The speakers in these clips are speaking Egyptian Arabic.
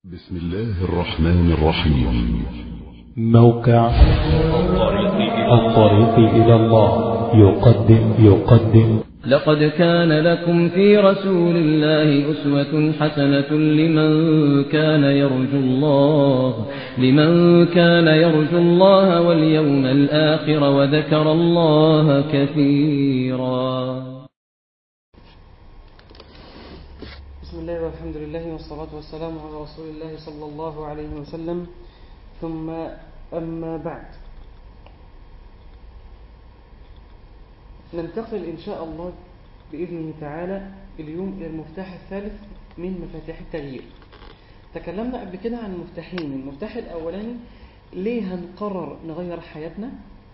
بسم الله الرحمن الرحيم موقع الطريق إلى الله يقدم يقدم لقد كان لكم في رسول الله أسوة حسنة لمن كان يرجو الله لمن كان يرجو الله واليوم الآخر وذكر الله كثيرا بسم الله والحمد لله والصلاة والسلام على رسول الله صلى الله عليه وسلم ثم أما بعد ننتقل إن شاء الله بإذنه تعالى اليوم إلى المفتاح الثالث من مفاتيح التغيير تكلمنا قبل كده عن مفتاحين المفتاح الأولاني ليه هنقرر نغير حياتنا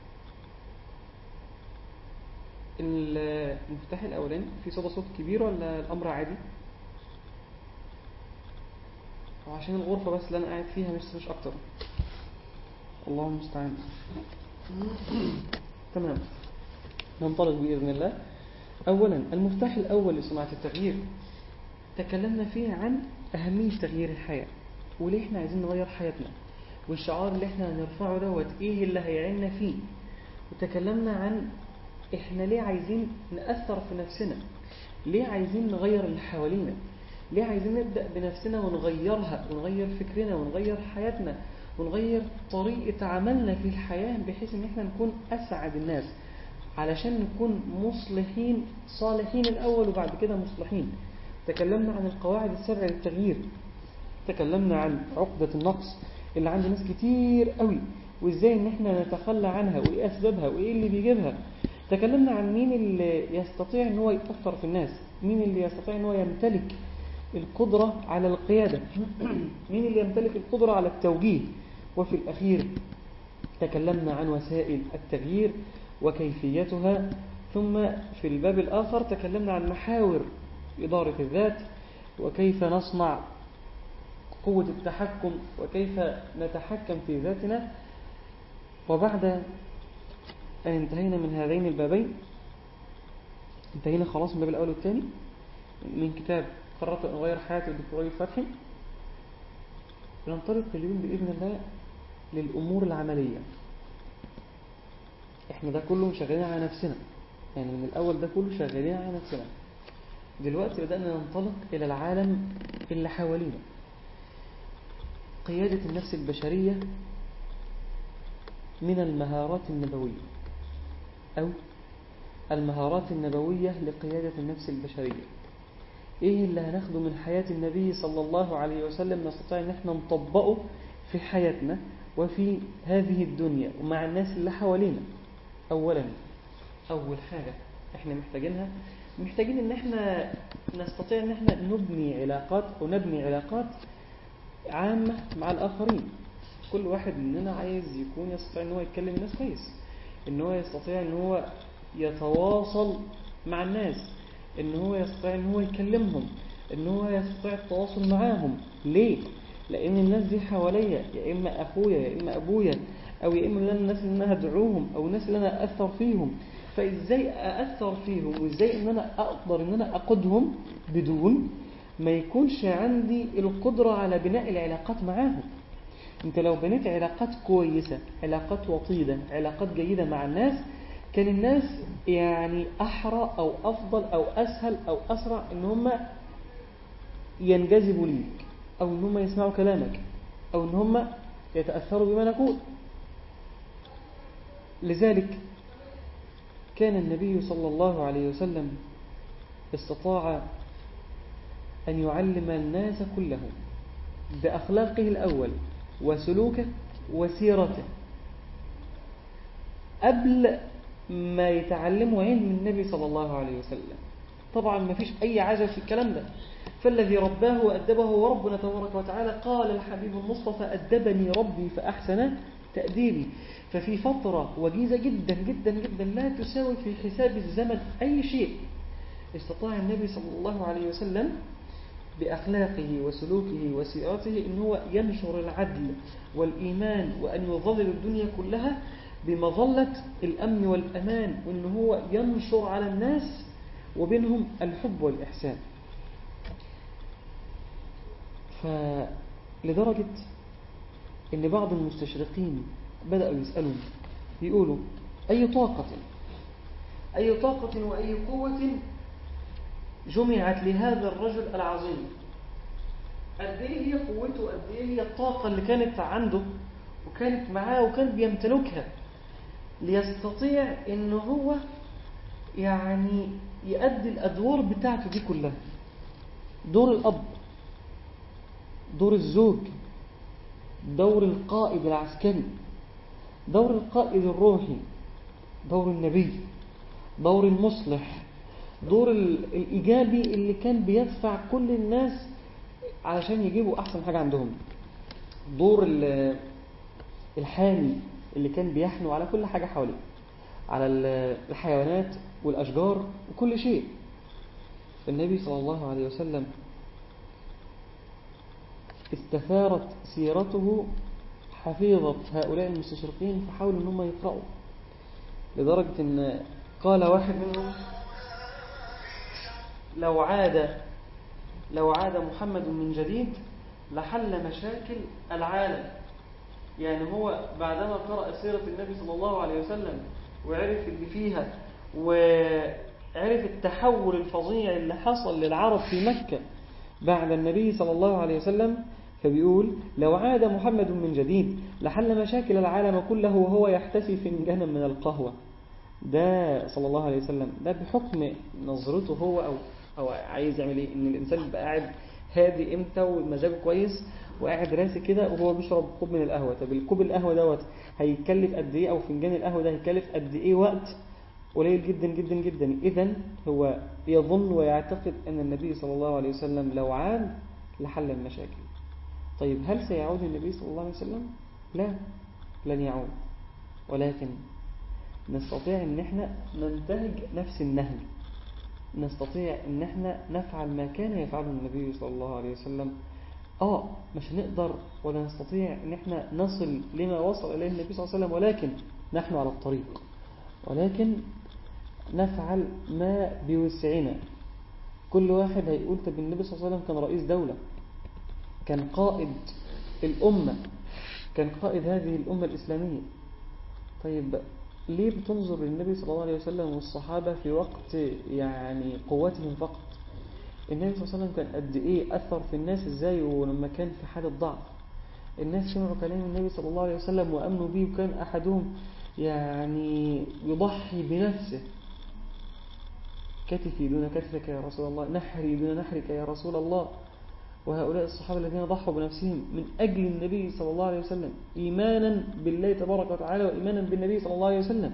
المفتاح الأولاني في صدى صوت كبير ولا الأمر عادي وعشان الغرفة بس اللي أنا قاعد فيها مش مش أكتر الله المستعان تمام ننطلق بإذن الله أولا المفتاح الأول لصناعة التغيير تكلمنا فيه عن أهمية تغيير الحياة وليه احنا عايزين نغير حياتنا والشعار اللي احنا هنرفعه دوت ايه اللي هيعيننا فيه وتكلمنا عن احنا ليه عايزين نأثر في نفسنا ليه عايزين نغير اللي حوالينا ليه عايزين نبدأ بنفسنا ونغيرها ونغير فكرنا ونغير حياتنا ونغير طريقة عملنا في الحياة بحيث ان احنا نكون أسعد الناس علشان نكون مصلحين صالحين الأول وبعد كده مصلحين تكلمنا عن القواعد السبع للتغيير تكلمنا عن عقدة النقص اللي عند ناس كتير قوي وازاي ان احنا نتخلى عنها وايه اسبابها وايه اللي بيجيبها تكلمنا عن مين اللي يستطيع ان هو يأثر في الناس مين اللي يستطيع ان هو يمتلك القدرة على القيادة مين اللي يمتلك القدرة على التوجيه وفي الأخير تكلمنا عن وسائل التغيير وكيفيتها ثم في الباب الآخر تكلمنا عن محاور إدارة الذات وكيف نصنع قوة التحكم وكيف نتحكم في ذاتنا وبعد أن انتهينا من هذين البابين انتهينا خلاص من الباب الأول والثاني من كتاب قررت أن أغير حياتي الدكتور ريف فتحي ننطلق اليوم بإذن الله للأمور العملية احنا ده كله شغالين على نفسنا يعني من الأول ده كله شغالين على نفسنا دلوقتي بدأنا ننطلق إلى العالم اللي حوالينا قيادة النفس البشرية من المهارات النبوية أو المهارات النبوية لقيادة النفس البشرية ايه اللي هناخده من حياة النبي صلى الله عليه وسلم نستطيع ان احنا نطبقه في حياتنا وفي هذه الدنيا ومع الناس اللي حوالينا اولا اول حاجة احنا محتاجينها محتاجين ان احنا نستطيع ان احنا نبني علاقات ونبني علاقات عامة مع الاخرين كل واحد مننا عايز يكون يستطيع ان هو يتكلم الناس كويس ان هو يستطيع ان هو يتواصل مع الناس ان هو يستطيع ان هو يكلمهم ان هو يستطيع التواصل معاهم ليه لان الناس دي حواليا يا اما اخويا يا اما ابويا او يا اما الناس اللي انا هدعوهم او الناس اللي انا اثر فيهم فازاي ااثر فيهم وازاي ان انا اقدر ان انا اقودهم بدون ما يكونش عندي القدرة على بناء العلاقات معاهم انت لو بنيت علاقات كويسة علاقات وطيدة علاقات جيدة مع الناس كان الناس يعني أحرى أو أفضل أو أسهل أو أسرع إن هم ينجذبوا ليك أو إن هم يسمعوا كلامك أو إن هم يتأثروا بما نقول لذلك كان النبي صلى الله عليه وسلم استطاع أن يعلم الناس كلهم بأخلاقه الأول وسلوكه وسيرته قبل ما يتعلموا علم النبي صلى الله عليه وسلم طبعا ما فيش أي عجب في الكلام ده فالذي رباه وأدبه وربنا تبارك وتعالى قال الحبيب المصطفى أدبني ربي فأحسن تأديبي ففي فترة وجيزة جدا جدا جدا لا تساوي في حساب الزمن أي شيء استطاع النبي صلى الله عليه وسلم بأخلاقه وسلوكه وسيرته إن هو ينشر العدل والإيمان وأن يظلل الدنيا كلها بمظلة الأمن والأمان وإن هو ينشر على الناس وبينهم الحب والإحسان لدرجة ان بعض المستشرقين بدأوا يسألوا يقولوا أي طاقة أي طاقة وأي قوة جمعت لهذا الرجل العظيم قد ايه هي قوته قد ايه هي الطاقة اللي كانت عنده وكانت معاه وكان بيمتلكها ليستطيع ان هو يعني يؤدي الأدوار بتاعته دي كلها دور الأب دور الزوج دور القائد العسكري دور القائد الروحي دور النبي دور المصلح دور الإيجابي اللي كان بيدفع كل الناس علشان يجيبوا أحسن حاجة عندهم دور الحامي اللي كان بيحنو على كل حاجة حواليه على الحيوانات والأشجار وكل شيء النبي صلى الله عليه وسلم استثارت سيرته حفيظة هؤلاء المستشرقين فحاولوا أنهم يقرأوا لدرجة أن قال واحد منهم لو عاد لو عاد محمد من جديد لحل مشاكل العالم يعني هو بعدما قرأ سيرة النبي صلى الله عليه وسلم وعرف اللي فيها وعرف التحول الفظيع اللي حصل للعرب في مكة بعد النبي صلى الله عليه وسلم فبيقول لو عاد محمد من جديد لحل مشاكل العالم كله وهو يحتسي فنجانا من القهوة ده صلى الله عليه وسلم ده بحكم نظرته هو أو, أو عايز يعمل إيه إن الإنسان يبقى قاعد هادي إمتى ومزاجه كويس وقاعد راسي كده وهو بيشرب كوب من القهوة طب الكوب القهوة دوت هيكلف قد إيه أو فنجان القهوة ده هيكلف قد إيه وقت قليل جدا جدا جدا إذا هو يظن ويعتقد أن النبي صلى الله عليه وسلم لو عاد لحل المشاكل طيب هل سيعود النبي صلى الله عليه وسلم لا لن يعود ولكن نستطيع ان احنا ننتهج نفس النهج نستطيع ان احنا نفعل ما كان يفعله النبي صلى الله عليه وسلم اه مش هنقدر ولا نستطيع ان احنا نصل لما وصل اليه النبي صلى الله عليه وسلم ولكن نحن على الطريق ولكن نفعل ما بوسعنا كل واحد هيقول طب النبي صلى الله عليه وسلم كان رئيس دولة كان قائد الأمة كان قائد هذه الأمة الإسلامية طيب ليه بتنظر للنبي صلى الله عليه وسلم والصحابة في وقت يعني قوتهم فقط النبي صلى الله عليه وسلم كان قد إيه أثر في الناس إزاي ولما كان في حالة ضعف الناس سمعوا كلام النبي صلى الله عليه وسلم وأمنوا به وكان أحدهم يعني يضحي بنفسه كتفي دون كتفك يا رسول الله نحري دون نحرك يا رسول الله وهؤلاء الصحابة الذين ضحوا بنفسهم من أجل النبي صلى الله عليه وسلم إيمانا بالله تبارك وتعالى وإيمانا بالنبي صلى الله عليه وسلم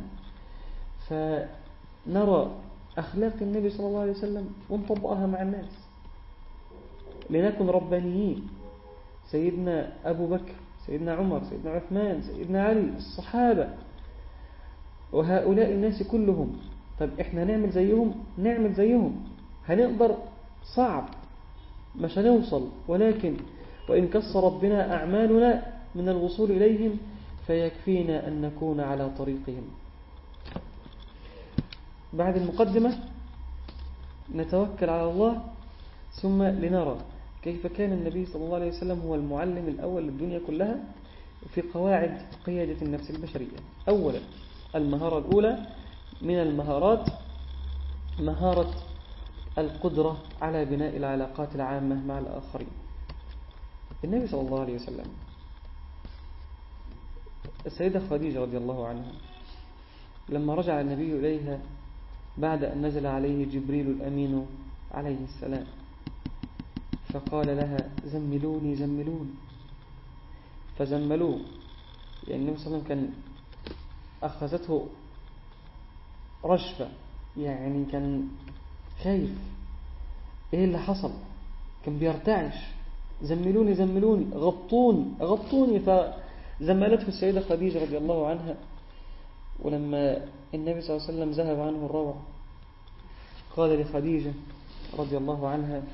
فنرى أخلاق النبي صلى الله عليه وسلم ونطبقها مع الناس لنكن ربانيين سيدنا أبو بكر سيدنا عمر سيدنا عثمان سيدنا علي الصحابة وهؤلاء الناس كلهم طب احنا نعمل زيهم نعمل زيهم هنقدر صعب مش هنوصل ولكن وإن كسرت بنا أعمالنا من الوصول إليهم فيكفينا أن نكون على طريقهم بعد المقدمة نتوكل على الله ثم لنرى كيف كان النبي صلى الله عليه وسلم هو المعلم الأول للدنيا كلها في قواعد قيادة النفس البشرية أولا المهارة الأولى من المهارات مهارة القدرة على بناء العلاقات العامة مع الآخرين النبي صلى الله عليه وسلم السيدة خديجة رضي الله عنها لما رجع النبي إليها بعد أن نزل عليه جبريل الأمين عليه السلام فقال لها زملوني زملوني فزملوه يعني النبي صلى الله عليه وسلم كان أخذته رشفة يعني كان خايف ايه اللي حصل كان بيرتعش زملوني زملوني غطوني غطوني فزملته السيدة خديجة رضي الله عنها ولما النبي صلى الله عليه وسلم ذهب عنه الروع قال لخديجة رضي الله عنها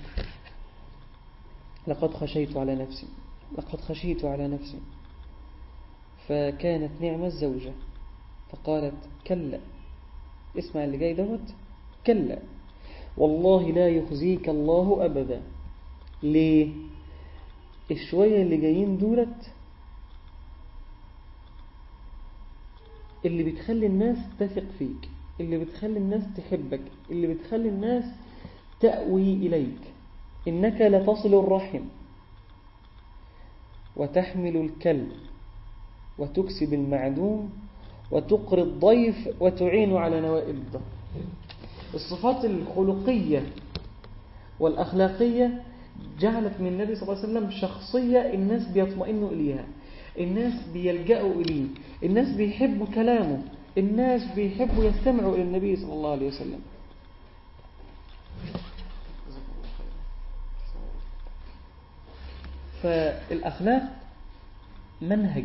لقد خشيت على نفسي لقد خشيت على نفسي فكانت نعمة الزوجة فقالت كلا اسمع اللي جاي دوت كلا والله لا يخزيك الله أبدا ليه الشوية اللي جايين دولت اللي بتخلي الناس تثق فيك اللي بتخلي الناس تحبك اللي بتخلي الناس تأوي إليك إنك لتصل الرحم وتحمل الكلب وتكسب المعدوم وتقري الضيف وتعين على نوائب الظهر الصفات الخلقية والأخلاقية جعلت من النبي صلى الله عليه وسلم شخصية الناس بيطمئنوا إليها الناس بيلجأوا إليه الناس بيحبوا كلامه الناس بيحبوا يستمعوا إلى النبي صلى الله عليه وسلم فالأخلاق منهج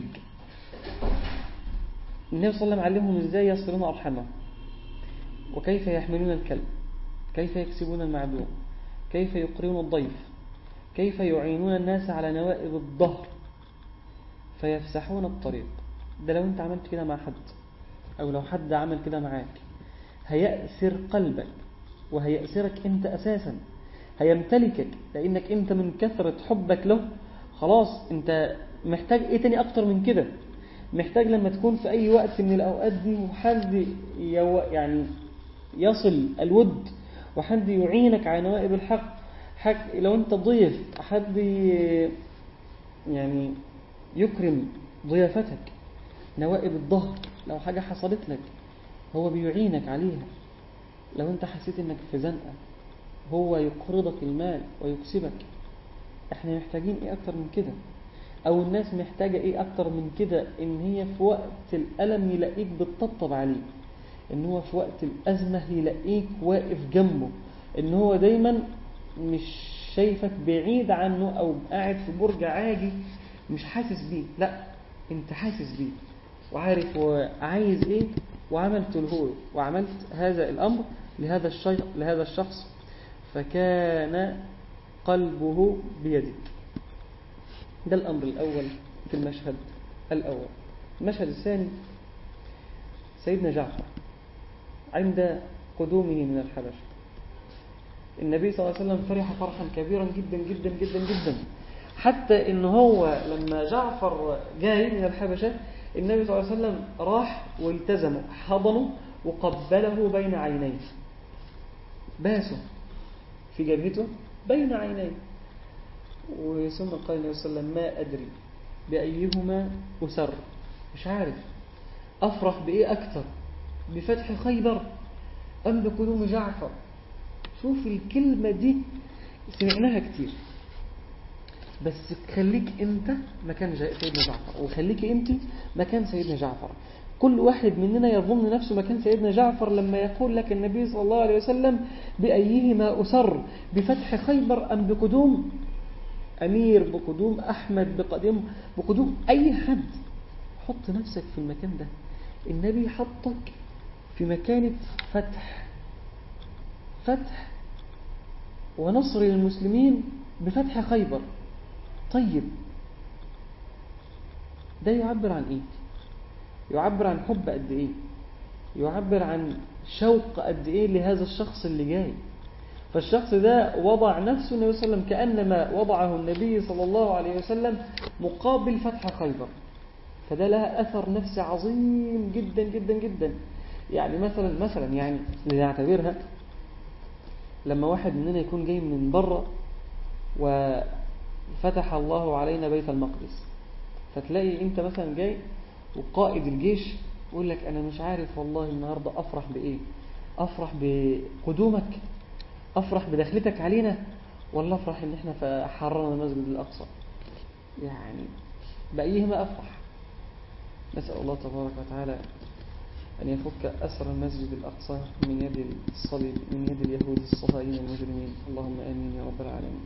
النبي صلى الله عليه وسلم علمهم ازاي يصلون أرحمهم وكيف يحملون الكلب كيف يكسبون المعدوم كيف يقرون الضيف كيف يعينون الناس على نوائب الظهر فيفسحون الطريق ده لو انت عملت كده مع حد او لو حد عمل كده معاك هيأسر قلبك وهيأسرك انت اساسا هيمتلكك لانك انت من كثرة حبك له خلاص انت محتاج ايه تاني اكتر من كده محتاج لما تكون في اي وقت من الاوقات دي وحد يو يعني يصل الود وحد يعينك على نوائب الحق حق لو انت ضيف حد يعني يكرم ضيافتك نوائب الظهر لو حاجة حصلت لك هو بيعينك عليها لو انت حسيت انك في زنقة هو يقرضك المال ويكسبك احنا محتاجين ايه اكتر من كده او الناس محتاجة ايه اكتر من كده ان هي في وقت الالم يلاقيك بتطبطب عليه ان هو في وقت الازمة يلاقيك واقف جنبه ان هو دايما مش شايفك بعيد عنه او قاعد في برج عاجي مش حاسس بيه لا انت حاسس بيه وعارف هو عايز ايه وعملت له وعملت هذا الامر لهذا الشيء لهذا الشخص فكان قلبه بيدك ده الامر الاول في المشهد الاول المشهد الثاني سيدنا جعفر عند قدومه من الحبشه النبي صلى الله عليه وسلم فرح فرحا كبيرا جدا جدا جدا جدا حتى ان هو لما جعفر جاي من الحبشة النبي صلى الله عليه وسلم راح والتزمه حضنه وقبله بين عينيه باسه في جبهته بين عينيه وثم قال النبي صلى الله عليه وسلم ما أدري بأيهما أسر مش عارف أفرح بإيه أكتر بفتح خيبر أم بقدوم جعفر شوف الكلمة دي سمعناها كتير بس خليك انت مكان سيدنا جعفر وخليك انت مكان سيدنا جعفر كل واحد مننا يظن نفسه مكان سيدنا جعفر لما يقول لك النبي صلى الله عليه وسلم بأيهما أسر بفتح خيبر أم بقدوم أمير بقدوم أحمد بقدوم بقدوم أي حد حط نفسك في المكان ده النبي حطك في مكانة فتح فتح ونصر للمسلمين بفتح خيبر طيب ده يعبر عن ايه يعبر عن حب قد ايه يعبر عن شوق قد ايه لهذا الشخص اللي جاي فالشخص ده وضع نفسه النبي صلى الله عليه وسلم كأنما وضعه النبي صلى الله عليه وسلم مقابل فتح خيبر فده لها أثر نفسي عظيم جدا جدا جدا يعني مثلا مثلا يعني لنعتبرها لما واحد مننا يكون جاي من بره وفتح الله علينا بيت المقدس فتلاقي انت مثلا جاي وقائد الجيش يقول لك انا مش عارف والله النهاردة افرح بايه افرح بقدومك افرح بدخلتك علينا ولا افرح ان احنا حررنا المسجد الاقصى يعني بايهما افرح نسأل الله تبارك وتعالى أن يفك أسر المسجد الأقصى من يد الصليب من يد اليهود الصهاينة المجرمين اللهم آمين يا رب العالمين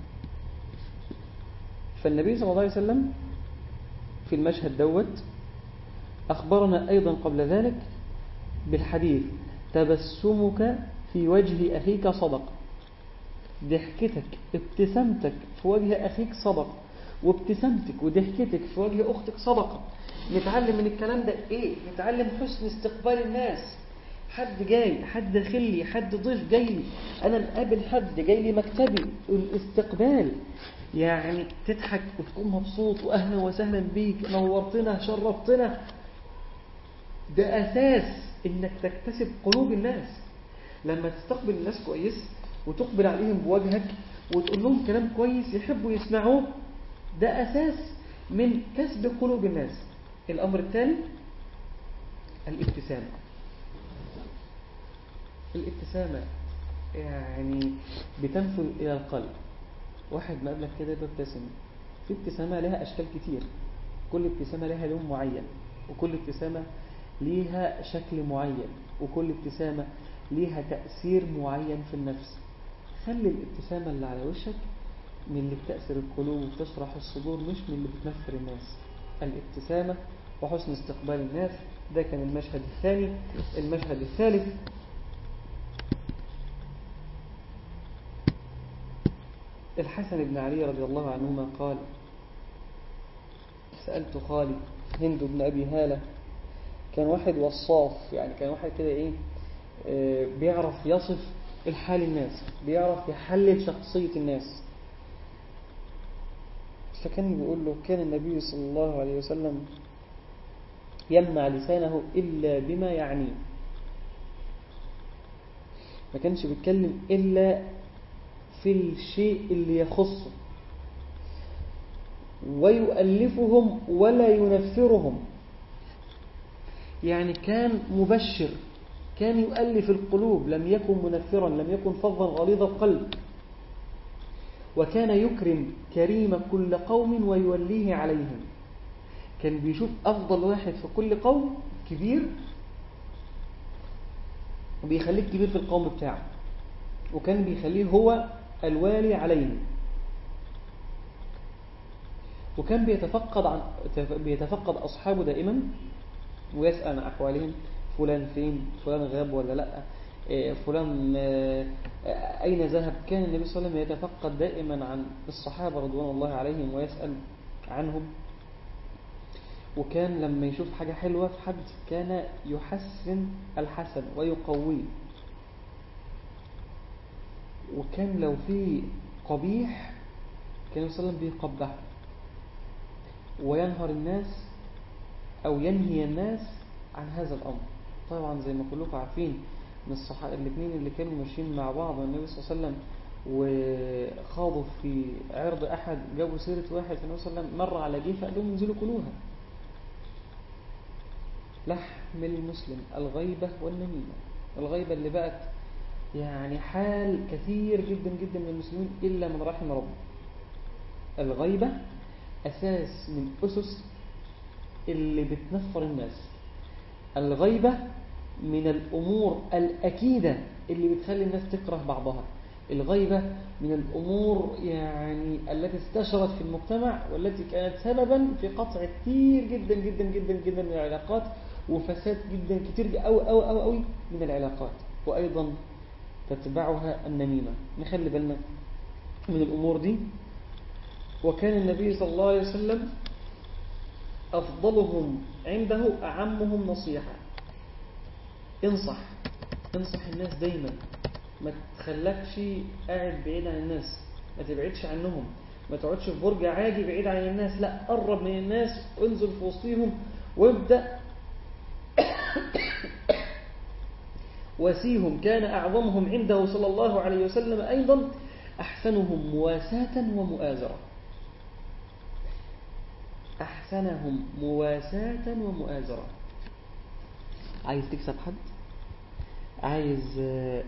فالنبي صلى الله عليه وسلم في المشهد دوت أخبرنا أيضا قبل ذلك بالحديث تبسمك في وجه أخيك صدق ضحكتك ابتسامتك في وجه أخيك صدق وابتسامتك وضحكتك في وجه أختك صدقة نتعلم من الكلام ده ايه نتعلم حسن استقبال الناس حد جاي حد داخل لي حد ضيف جاي لي انا مقابل حد جاي لي مكتبي الاستقبال يعني تضحك وتكون مبسوط وأهلا وسهلا بيك نورتنا شرفتنا ده أساس إنك تكتسب قلوب الناس لما تستقبل الناس كويس وتقبل عليهم بوجهك وتقول لهم كلام كويس يحبوا يسمعوه ده أساس من كسب قلوب الناس الأمر الثاني الابتسامة الابتسامة يعني بتنفذ إلى القلب واحد ما قبلك كده بيبتسم في ابتسامة لها أشكال كتير كل ابتسامة لها لون معين وكل ابتسامة ليها شكل معين وكل ابتسامة ليها تأثير معين في النفس خلي الابتسامة اللي على وشك من اللي بتأثر القلوب وبتشرح الصدور مش من اللي بتنفر الناس الابتسامة وحسن استقبال الناس ده كان المشهد الثاني المشهد الثالث الحسن بن علي رضي الله عنهما قال سألت خالي هند بن أبي هالة كان واحد وصاف يعني كان واحد كده إيه آه، بيعرف يصف الحال الناس بيعرف يحلل شخصية الناس فكان بيقول له كان النبي صلى الله عليه وسلم يمنع لسانه إلا بما يعنيه ما كانش بيتكلم إلا في الشيء اللي يخصه ويؤلفهم ولا ينفرهم يعني كان مبشر كان يؤلف القلوب لم يكن منفرا لم يكن فظا غليظ القلب وكان يكرم كريم كل قوم ويوليه عليهم كان بيشوف أفضل واحد في كل قوم كبير وبيخليه كبير في القوم بتاعه وكان بيخليه هو الوالي عليهم وكان بيتفقد عن بيتفقد أصحابه دائما ويسأل عن أحوالهم فلان فين فلان غاب ولا لا إيه، فلان آه، آه، أين ذهب كان النبي صلى الله عليه وسلم يتفقد دائما عن الصحابة رضوان الله عليهم ويسأل عنهم وكان لما يشوف حاجة حلوة في حد كان يحسن الحسن ويقويه وكان لو في قبيح كان النبي صلى الله عليه وسلم بيقبحه وينهر الناس أو ينهي الناس عن هذا الأمر طبعا زي ما كلكم عارفين من الصحابة الاثنين اللي كانوا ماشيين مع بعض والنبي صلى الله عليه وسلم وخاضوا في عرض أحد جابوا سيرة واحد فالنبي صلى الله عليه وسلم مر على جيفة قال لهم انزلوا كلوها لحم المسلم الغيبة والنميمة الغيبة اللي بقت يعني حال كثير جدا جدا من المسلمين إلا من رحم ربه الغيبة أساس من أسس اللي بتنفر الناس الغيبة من الأمور الأكيدة اللي بتخلي الناس تكره بعضها الغيبة من الأمور يعني التي استشرت في المجتمع والتي كانت سببا في قطع كثير جدا جدا جدا جدا من العلاقات وفساد جدا كتير أو أو أو أو من العلاقات وأيضا تتبعها النميمة نخلي بالنا من الأمور دي وكان النبي صلى الله عليه وسلم أفضلهم عنده أعمهم نصيحة انصح انصح الناس دايما ما تخلكش قاعد بعيد عن الناس ما تبعدش عنهم ما تقعدش في برج عادي بعيد عن الناس لا قرب من الناس انزل في وسطهم وابدأ وسيهم كان أعظمهم عنده صلى الله عليه وسلم أيضا أحسنهم مواساة ومؤازرة أحسنهم مواساة ومؤازرة عايز تكسب حد عايز آه،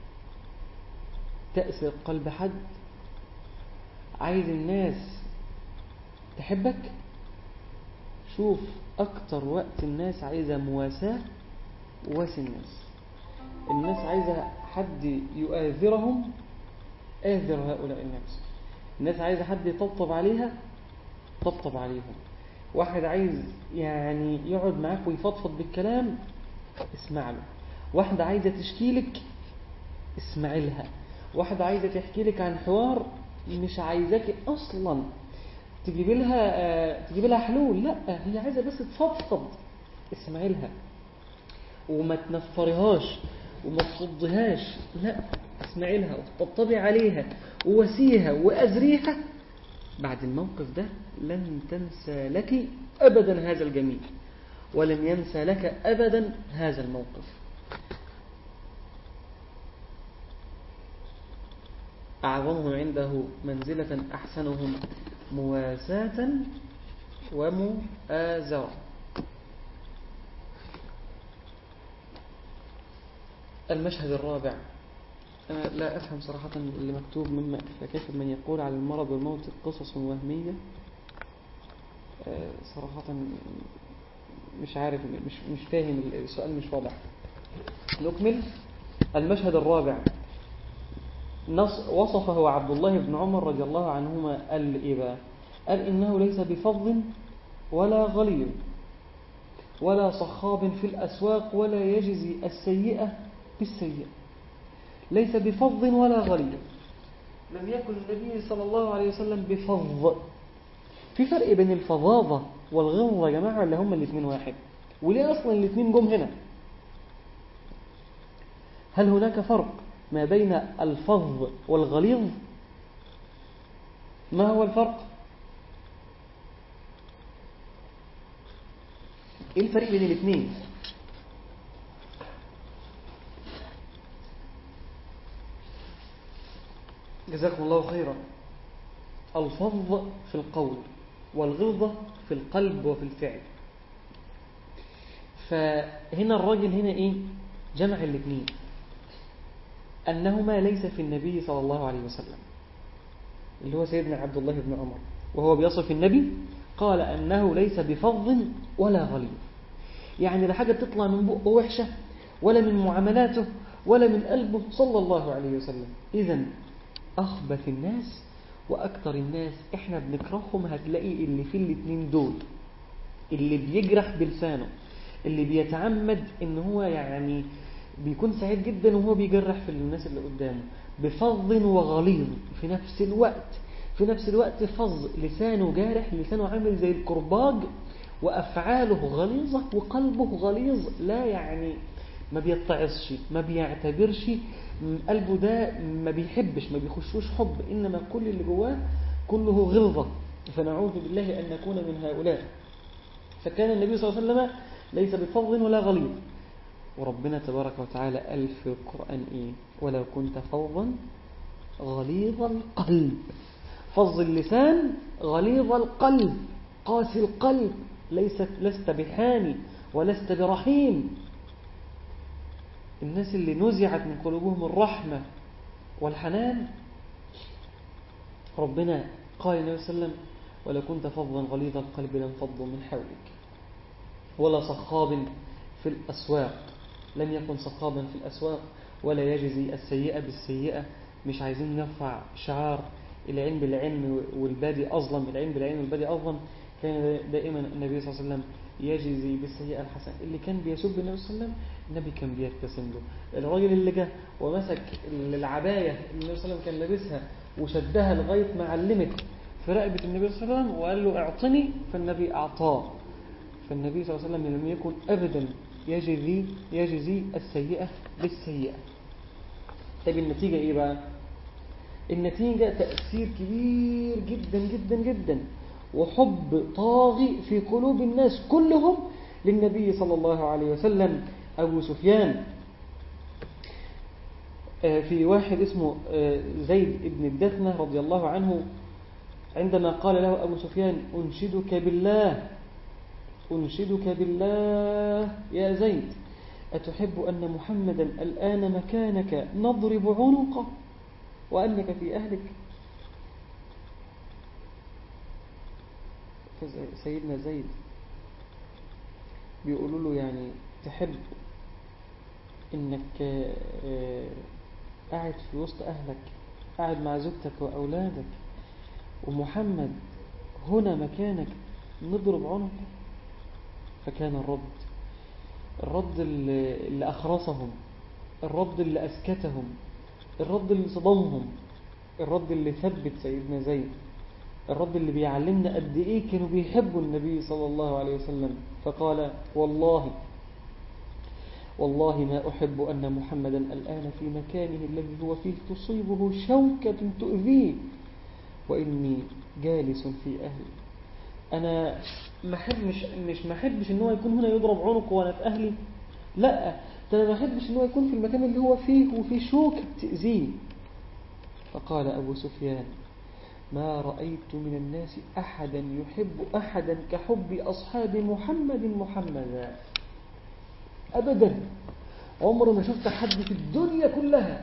تأسر قلب حد عايز الناس تحبك شوف أكتر وقت الناس عايزة مواساة واسي الناس الناس عايزة حد يؤاذرهم آذر هؤلاء الناس الناس عايزة حد يطبطب عليها طبطب عليهم واحد عايز يعني يقعد معاك ويفضفض بالكلام اسمع له واحدة عايزة تشكي لك اسمع لها واحدة عايزة تحكي لك عن حوار مش عايزاك أصلا تجيب لها آه، تجيب لها حلول لا هي عايزة بس تفضفض اسمعي لها وما تنفرهاش وما تصدهاش لا اسمعي لها وطبطبي عليها ووسيها وأزريها بعد الموقف ده لن تنسى لك أبدا هذا الجميل ولن ينسى لك أبدا هذا الموقف أعظمهم عنده منزلة أحسنهم مواساة ومؤازرة المشهد الرابع أنا لا أفهم صراحة اللي مكتوب مما فكيف من يقول على المرض والموت قصص وهمية آه، صراحة مش عارف مش مش فاهم السؤال مش واضح نكمل المشهد الرابع نص وصفه عبد الله بن عمر رضي الله عنهما قال إيه بقى؟ قال إنه ليس بفظ ولا غليظ ولا صخاب في الأسواق ولا يجزي السيئة بالسيئة ليس بفظ ولا غليظ لم يكن النبي صلى الله عليه وسلم بفظ في فرق بين الفظاظة والغلظة يا جماعة اللي هم الاثنين واحد وليه أصلا الاثنين جم هنا هل هناك فرق ما بين الفظ والغليظ ما هو الفرق ايه الفرق بين الاثنين جزاكم الله خيرا الفظ في القول والغلظة في القلب وفي الفعل فهنا الراجل هنا ايه جمع الاثنين أنهما ليس في النبي صلى الله عليه وسلم اللي هو سيدنا عبد الله بن عمر وهو بيصف النبي قال أنه ليس بفظ ولا غليظ يعني لا حاجة تطلع من بقه وحشة ولا من معاملاته ولا من قلبه صلى الله عليه وسلم إذا أخبث الناس وأكثر الناس إحنا بنكرههم هتلاقي اللي في الاتنين دول اللي بيجرح بلسانه اللي بيتعمد إن هو يعني بيكون سعيد جدا وهو بيجرح في الناس اللي قدامه بفظ وغليظ في نفس الوقت في نفس الوقت فظ لسانه جارح لسانه عامل زي الكرباج وأفعاله غليظة وقلبه غليظ لا يعني ما بيتعظش ما بيعتبرش قلبه ده ما بيحبش ما بيخشوش حب إنما كل اللي جواه كله غلظة فنعوذ بالله أن نكون من هؤلاء فكان النبي صلى الله عليه وسلم ليس بفظ ولا غليظ وربنا تبارك وتعالى قال في القرآن إيه ولو كنت فظا غليظ القلب فظ اللسان غليظ القلب قاسي القلب ليست لست بحاني ولست برحيم الناس اللي نزعت من قلوبهم الرحمة والحنان ربنا قال النبي صلى الله عليه وسلم ولو كنت فظا غليظ القلب لانفضوا من حولك ولا صخاب في الأسواق لم يكن صخابا في الأسواق ولا يجزي السيئة بالسيئة مش عايزين نرفع شعار العلم بالعلم والبادي أظلم العلم بالعلم والبادي أظلم كان دائما النبي صلى الله عليه وسلم يجزي بالسيئة الحسنة اللي كان بيسب النبي صلى الله عليه وسلم النبي كان بيبتسم له الراجل اللي جه ومسك العباية اللي النبي صلى الله عليه وسلم كان لابسها وشدها لغاية ما علمت في رقبة النبي صلى الله عليه وسلم وقال له اعطني فالنبي أعطاه فالنبي صلى الله عليه وسلم لم يكن أبدا يجزي يجزي السيئة بالسيئة طيب النتيجة إيه بقى النتيجة تأثير كبير جدا جدا جدا وحب طاغي في قلوب الناس كلهم للنبي صلى الله عليه وسلم أبو سفيان في واحد اسمه زيد بن الدثنة رضي الله عنه عندما قال له أبو سفيان أنشدك بالله أنشدك بالله يا زيد أتحب أن محمدا الآن مكانك نضرب عنقه وأنك في أهلك سيدنا زيد بيقولوا له يعني تحب انك قاعد في وسط اهلك قاعد مع زوجتك واولادك ومحمد هنا مكانك نضرب عنقه فكان الرد الرد اللي أخرصهم الرد اللي أسكتهم الرد اللي صدمهم الرد اللي ثبت سيدنا زيد الرد اللي بيعلمنا قد إيه كانوا بيحبوا النبي صلى الله عليه وسلم فقال والله والله ما أحب أن محمدا الآن في مكانه الذي هو فيه تصيبه شوكة تؤذيه وإني جالس في أهلي أنا ما أحب مش, مش ما أحبش إن هو يكون هنا يضرب عنقه وأنا في أهلي لا ده أنا ما أحبش إن هو يكون في المكان اللي هو فيه وفي شوكة تأذيه فقال أبو سفيان ما رأيت من الناس أحدا يحب أحدا كحب أصحاب محمد محمدا أبدا عمر ما شفت حد في الدنيا كلها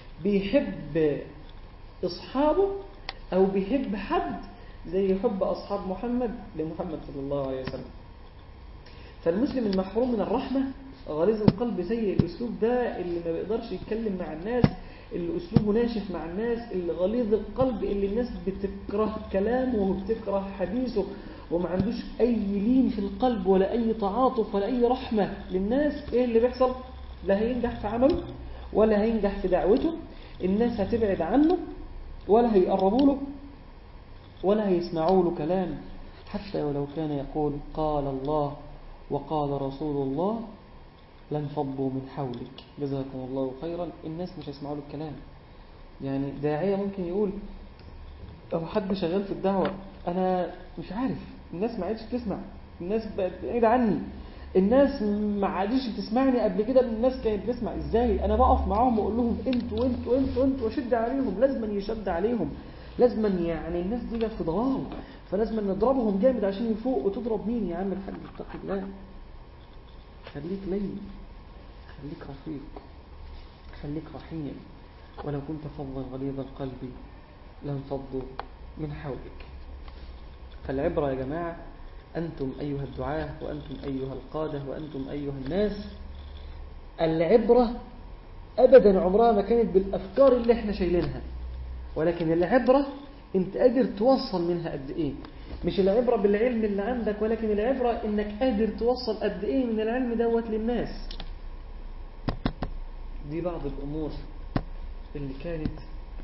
بيحب أصحابه أو بيحب حد زي يحب أصحاب محمد لمحمد صلى الله عليه وسلم فالمسلم المحروم من الرحمة غليظ القلب زي الأسلوب ده اللي ما بيقدرش يتكلم مع الناس اللي أسلوبه ناشف مع الناس اللي غليظ القلب اللي الناس بتكره كلامه وبتكره حديثه وما عندوش أي لين في القلب ولا أي تعاطف ولا أي رحمة للناس إيه اللي بيحصل لا هينجح في عمله ولا هينجح في دعوته الناس هتبعد عنه ولا هيقربوا له ولا هيسمعوا له كلام حتى ولو كان يقول قال الله وقال رسول الله لانفضوا من حولك جزاكم الله خيرا الناس مش هيسمعوا له الكلام يعني داعية ممكن يقول أو حد شغال في الدعوة أنا مش عارف الناس ما عادش تسمع الناس بقت بعيدة عني الناس ما عادش بتسمعني قبل كده الناس كانت بتسمع ازاي انا بقف معاهم واقول لهم انتوا وانتوا وانتوا وانتوا واشد عليهم لازما يشد عليهم لازما يعني الناس دي في ضلال فلازم نضربهم جامد عشان يفوق وتضرب مين يا عم الحاج اتق الله خليك لين خليك رفيق خليك رحيم ولو كنت فظا غليظ القلب لانفضوا من حولك فالعبرة يا جماعة أنتم أيها الدعاة وأنتم أيها القادة وأنتم أيها الناس العبرة أبدا عمرها ما كانت بالأفكار اللي احنا شايلينها ولكن العبرة انت قادر توصل منها قد ايه مش العبرة بالعلم اللي عندك ولكن العبرة انك قادر توصل قد ايه من العلم دوت للناس دي بعض الأمور اللي كانت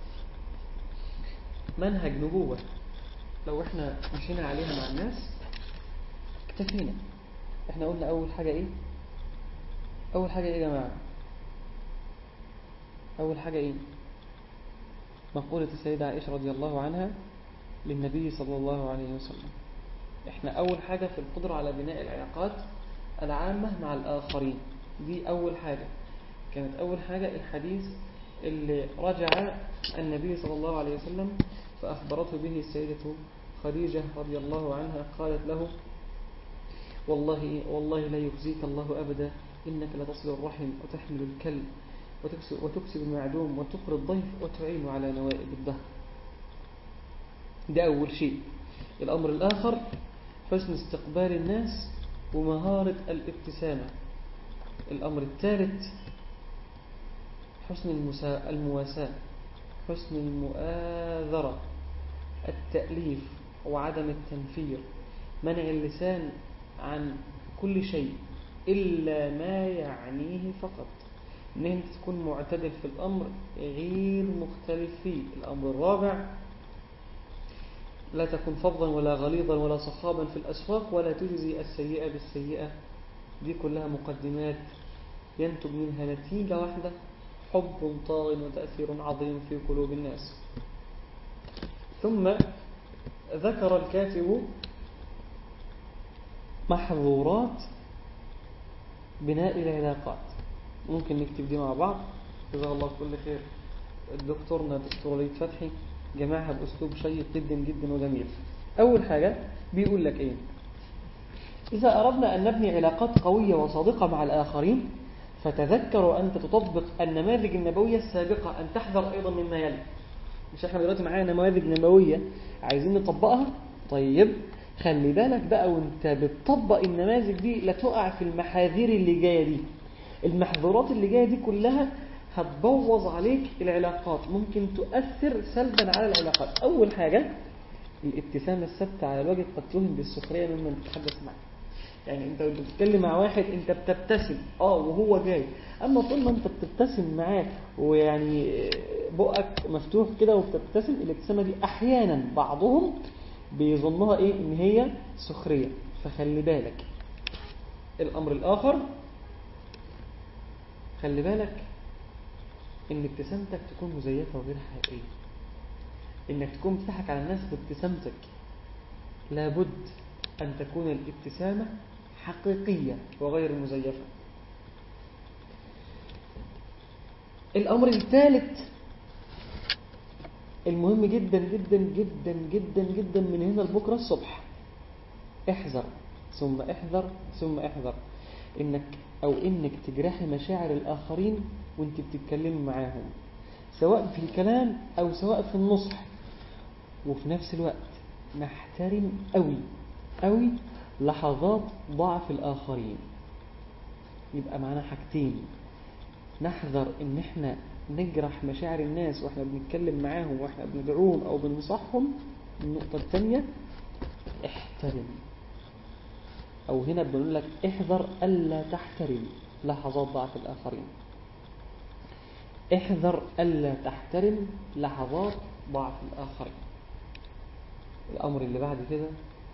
منهج نبوة لو احنا مشينا عليها مع الناس اكتفينا احنا قلنا اول حاجة ايه اول حاجة ايه يا جماعة اول حاجة ايه مقولة السيدة عائشة رضي الله عنها للنبي صلى الله عليه وسلم احنا اول حاجة في القدرة على بناء العلاقات العامة مع الاخرين دي اول حاجة كانت اول حاجة الحديث اللي رجع النبي صلى الله عليه وسلم فأخبرته به السيدة خديجة رضي الله عنها قالت له والله والله لا يخزيك الله أبدا إنك لتصل الرحم وتحمل الكلب وتكسب, وتكسب المعدوم وتقر الضيف وتعين على نوائب الدهر ده أول شيء الأمر الآخر حسن استقبال الناس ومهارة الابتسامة الأمر الثالث حسن المواساة حسن المؤاذرة التأليف وعدم التنفير منع اللسان عن كل شيء إلا ما يعنيه فقط إن أنت تكون معتدل في الأمر غير مختلف فيه الأمر الرابع لا تكن فظا ولا غليظا ولا صخابا في الأسواق ولا تجزي السيئة بالسيئة دي كلها مقدمات ينتج منها نتيجة واحدة حب طاغ وتأثير عظيم في قلوب الناس ثم ذكر الكاتب محظورات بناء العلاقات ممكن نكتب دي مع بعض جزاه الله كل خير دكتورنا دكتور وليد فتحي جمعها بأسلوب شيق جدا جدا وجميل أول حاجة بيقول لك إيه إذا أردنا أن نبني علاقات قوية وصادقة مع الآخرين فتذكروا أن تطبق النماذج النبوية السابقة أن تحذر أيضا مما يلي مش احنا دلوقتي معانا نماذج نبوية عايزين نطبقها طيب خلي بالك بقى وانت بتطبق النماذج دي لا تقع في المحاذير اللي جاية دي المحظورات اللي جاية دي كلها هتبوظ عليك العلاقات ممكن تؤثر سلبا على العلاقات أول حاجة الابتسامة الثابتة على الوجه قد توهم بالسخرية ممن تتحدث معك يعني انت بتتكلم مع واحد انت بتبتسم اه وهو جاي اما طول ما انت بتبتسم معاه ويعني بقك مفتوح كده وبتبتسم الابتسامه دي احيانا بعضهم بيظنها ايه ان هي سخريه فخلي بالك الامر الاخر خلي بالك ان ابتسامتك تكون مزيفه وغير حقيقيه انك تكون بتضحك على الناس بابتسامتك لابد ان تكون الابتسامة حقيقية وغير مزيفة الامر الثالث المهم جدا جدا جدا جدا جدا من هنا لبكرة الصبح احذر ثم احذر ثم احذر انك او انك تجرحي مشاعر الاخرين وانت بتتكلمي معاهم سواء في الكلام او سواء في النصح وفي نفس الوقت نحترم قوي قوي لحظات ضعف الاخرين يبقى معانا حاجتين نحذر ان احنا نجرح مشاعر الناس واحنا بنتكلم معاهم واحنا بندعوهم او بننصحهم النقطة الثانية احترم او هنا بنقول لك احذر الا تحترم لحظات ضعف الاخرين احذر الا تحترم لحظات ضعف الاخرين الامر اللي بعد كده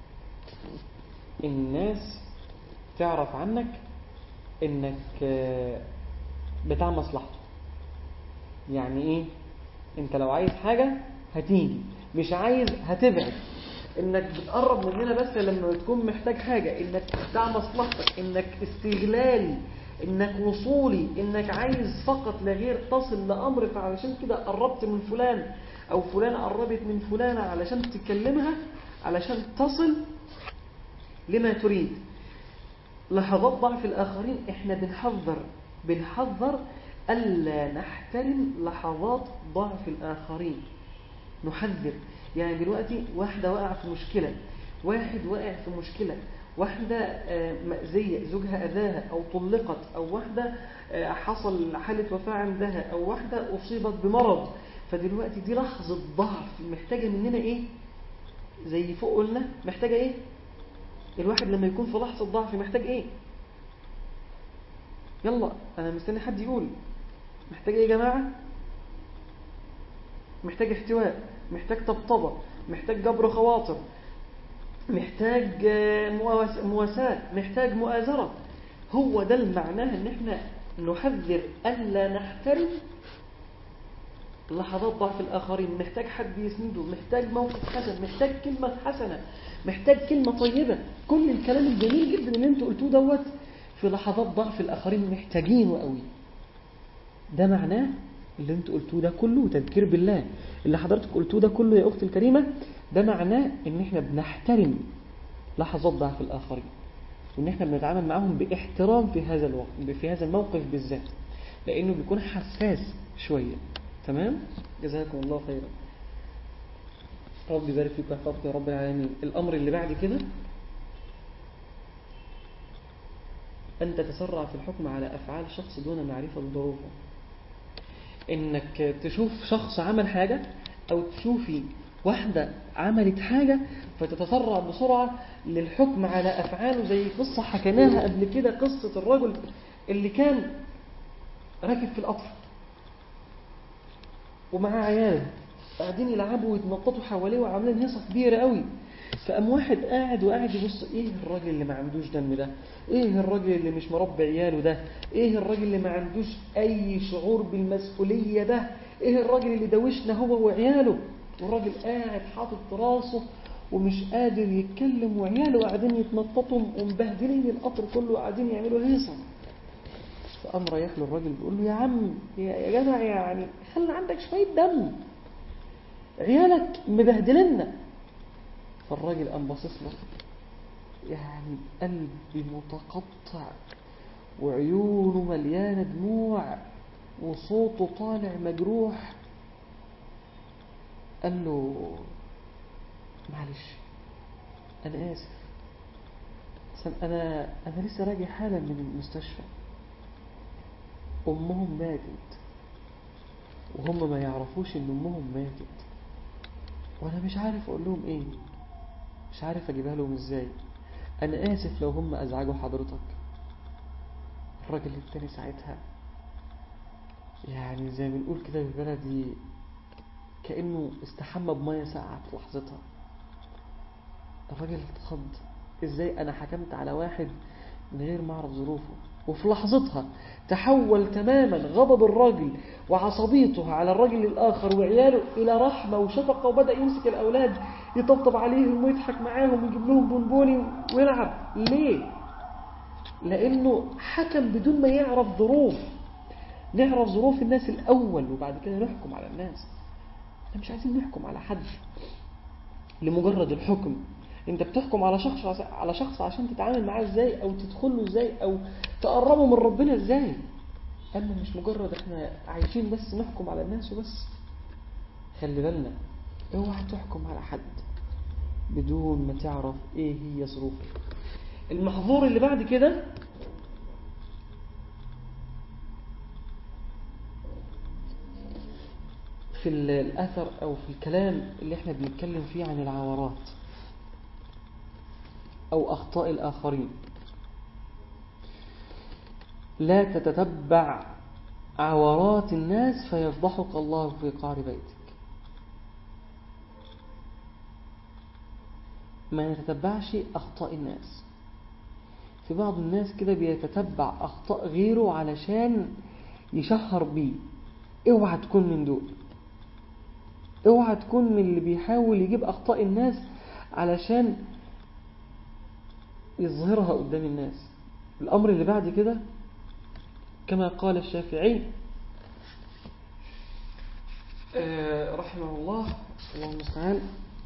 الناس تعرف عنك انك بتاع مصلحته يعني ايه انت لو عايز حاجة هتيجي مش عايز هتبعد انك بتقرب مننا بس لما تكون محتاج حاجة انك بتاع مصلحتك انك استغلالي انك وصولي انك عايز فقط لا غير تصل لامر فعلشان كده قربت من فلان او فلانة قربت من فلانة علشان تكلمها علشان تصل لما تريد لحظات ضعف الاخرين احنا بنحذر بنحذر ألا نحترم لحظات ضعف الآخرين نحذر يعني دلوقتي واحدة وقع في مشكلة واحد وقع في مشكلة واحدة مأذية زوجها أذاها أو طلقت أو واحدة حصل حالة وفاة عندها أو واحدة أصيبت بمرض فدلوقتي دي لحظة ضعف محتاجة مننا إيه زي فوق قلنا محتاجة إيه الواحد لما يكون في لحظة ضعف محتاج إيه يلا أنا مستني حد يقول محتاج ايه يا جماعة محتاج احتواء محتاج طبطبة محتاج جبر خواطر محتاج مواساة محتاج مؤازرة هو ده المعناه ان احنا نحذر ألا نحترم لحظات ضعف الآخرين محتاج حد يسنده محتاج موقف حسن محتاج كلمة حسنة محتاج كلمة طيبة كل الكلام الجميل جدا اللي انتوا قلتوه دوت في لحظات ضعف الآخرين محتاجينه قوي ده معناه اللي انتوا قلتوه ده كله تذكير بالله اللي حضرتك قلتوه ده كله يا أختي الكريمة ده معناه ان احنا بنحترم لحظات ضعف الآخرين وان احنا بنتعامل معاهم باحترام في هذا الوقت في هذا الموقف بالذات لانه بيكون حساس شوية تمام جزاكم الله خيرا رب يبارك فيك ويحفظك يا رب العالمين الامر اللي بعد كده أن تتسرع في الحكم على أفعال شخص دون معرفة ظروفه إنك تشوف شخص عمل حاجة أو تشوفي واحدة عملت حاجة فتتسرع بسرعة للحكم على أفعاله زي قصة حكيناها قبل كده قصة الرجل اللي كان راكب في القطر ومعاه عياله قاعدين يلعبوا ويتنططوا حواليه وعاملين هيصة كبيرة قوي فقام واحد قاعد وقاعد يبص ايه الراجل اللي ما عندوش دم ده ايه الراجل اللي مش مربي عياله ده ايه الراجل اللي ما عندوش اي شعور بالمسؤولية ده ايه الراجل اللي دوشنا هو وعياله والراجل قاعد حاطط راسه ومش قادر يتكلم وعياله قاعدين يتنططوا ومبهدلين القطر كله قاعدين يعملوا هيصة فقام رايح له الراجل بيقول له يا عم يا جدع يعني خلي عندك شوية دم عيالك مبهدلنا فالراجل قام باصص له يعني قلبي متقطع وعيونه مليانة دموع وصوته طالع مجروح قال له معلش أنا آسف أنا أنا لسه راجع حالا من المستشفى أمهم ماتت وهم ما يعرفوش إن أمهم ماتت وأنا مش عارف أقول لهم إيه مش عارف أجيبها لهم إزاي أنا آسف لو هم أزعجوا حضرتك الراجل التاني ساعتها يعني زي ما بنقول كده بالبلدي كأنه استحمى بمية ساقعة في لحظتها الراجل اتخض ازاي انا حكمت على واحد من غير ما اعرف ظروفه وفي لحظتها تحول تماما غضب الراجل وعصبيته على الرجل الآخر وعياله إلى رحمة وشفقة وبدأ يمسك الأولاد يطبطب عليهم ويضحك معاهم ويجيب لهم بونبوني ويلعب ليه؟ لأنه حكم بدون ما يعرف ظروف نعرف ظروف الناس الأول وبعد كده نحكم على الناس احنا مش عايزين نحكم على حد لمجرد الحكم انت بتحكم على شخص على شخص عشان تتعامل معاه ازاي او تدخله ازاي او تقربه من ربنا ازاي اما مش مجرد احنا عايشين بس نحكم على الناس وبس خلي بالنا اوعى تحكم على حد بدون ما تعرف ايه هي ظروفه المحظور اللي بعد كده في الأثر أو في الكلام اللي احنا بنتكلم فيه عن العورات أو أخطاء الآخرين لا تتتبع عورات الناس فيفضحك الله في قعر بيتك ما نتتبعش أخطاء الناس في بعض الناس كده بيتتبع أخطاء غيره علشان يشهر بيه اوعى تكون من دول اوعى تكون من اللي بيحاول يجيب أخطاء الناس علشان يظهرها قدام الناس الأمر اللي بعد كده كما قال الشافعي رحمه الله الله المستعان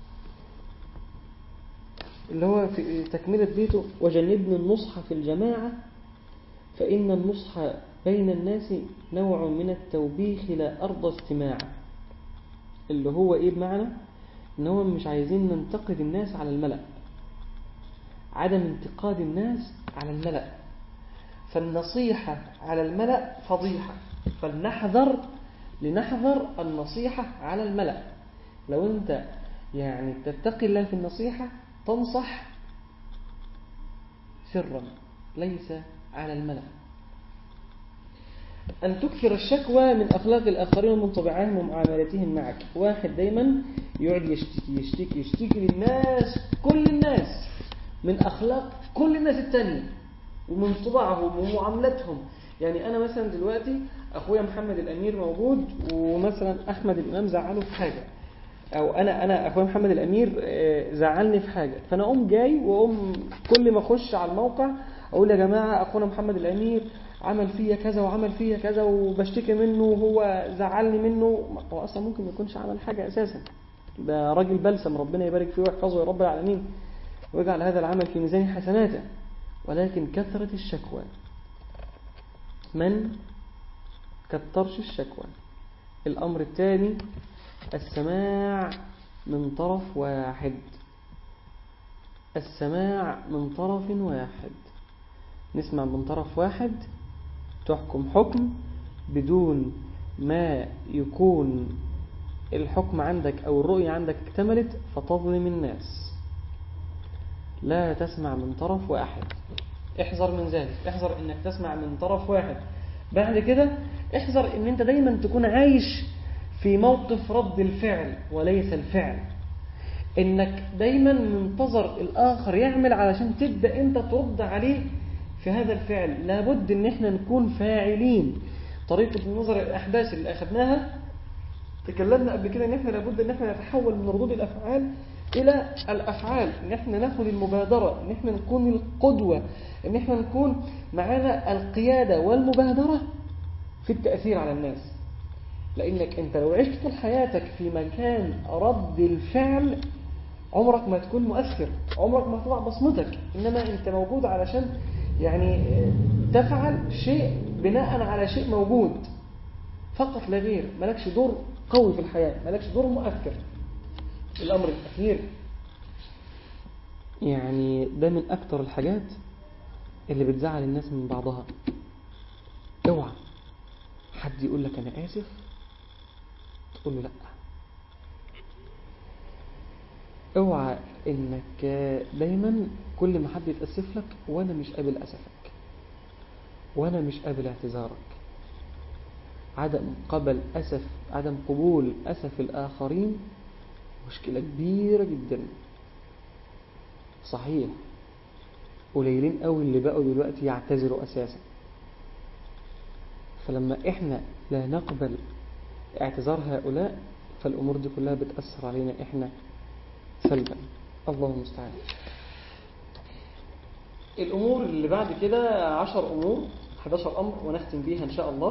اللي هو في تكملة بيته وجنبني النصح في الجماعة فإن النصح بين الناس نوع من التوبيخ لا أرضى استماعه اللي هو إيه بمعنى إن هو مش عايزين ننتقد الناس على الملأ عدم انتقاد الناس على الملأ فالنصيحة على الملأ فضيحة فلنحذر لنحذر النصيحة على الملأ لو أنت يعني تتقي الله في النصيحة تنصح سرا ليس على الملأ أن تكثر الشكوى من أخلاق الآخرين ومن طبيعهم ومعاملتهم معك واحد دايما يقعد يشتكي يشتكي يشتكي للناس كل الناس من أخلاق كل الناس التانية ومن طباعهم ومعاملتهم يعني أنا مثلا دلوقتي أخويا محمد الأمير موجود ومثلا أحمد الإمام زعله في حاجة أو أنا أنا أخويا محمد الأمير زعلني في حاجة فأنا أقوم جاي وأقوم كل ما أخش على الموقع أقول يا جماعة أخونا محمد الأمير عمل فيا كذا وعمل فيا كذا وبشتكي منه وهو زعلني منه هو أصلا ممكن ما يكونش عمل حاجة أساسا ده راجل بلسم ربنا يبارك فيه ويحفظه يا رب العالمين ويجعل هذا العمل في ميزان حسناته ولكن كثرة الشكوى من كترش الشكوى الأمر الثاني السماع من طرف واحد السماع من طرف واحد نسمع من طرف واحد تحكم حكم بدون ما يكون الحكم عندك أو الرؤية عندك اكتملت فتظلم الناس لا تسمع من طرف واحد احذر من ذلك احذر انك تسمع من طرف واحد بعد كده احذر ان انت دايما تكون عايش في موقف رد الفعل وليس الفعل انك دايما منتظر الاخر يعمل علشان تبدأ انت ترد عليه في هذا الفعل لابد ان احنا نكون فاعلين طريقة النظر الاحداث اللي اخذناها تكلمنا قبل كده ان احنا لابد ان احنا نتحول من ردود الافعال الى الافعال ان احنا ناخد المبادرة ان احنا نكون القدوة ان احنا نكون معانا القيادة والمبادرة في التأثير على الناس لانك انت لو عشت طول حياتك في مكان رد الفعل عمرك ما تكون مؤثر عمرك ما تضع بصمتك انما انت موجود علشان يعني تفعل شيء بناء على شيء موجود فقط لا غير مالكش دور قوي في الحياة مالكش دور مؤثر الأمر الأخير يعني ده من أكتر الحاجات اللي بتزعل الناس من بعضها اوعى حد يقول لك أنا آسف تقول له لأ اوعى انك دايما كل ما حد يتأسف لك وانا مش قابل أسفك وانا مش قابل اعتذارك عدم قبل أسف عدم قبول أسف الآخرين مشكلة كبيرة جدا صحيح قليلين قوي اللي بقوا دلوقتي يعتذروا أساسا فلما إحنا لا نقبل اعتذار هؤلاء فالأمور دي كلها بتأثر علينا إحنا سلبا الله المستعان الأمور اللي بعد كده عشر أمور 11 أمر ونختم بيها إن شاء الله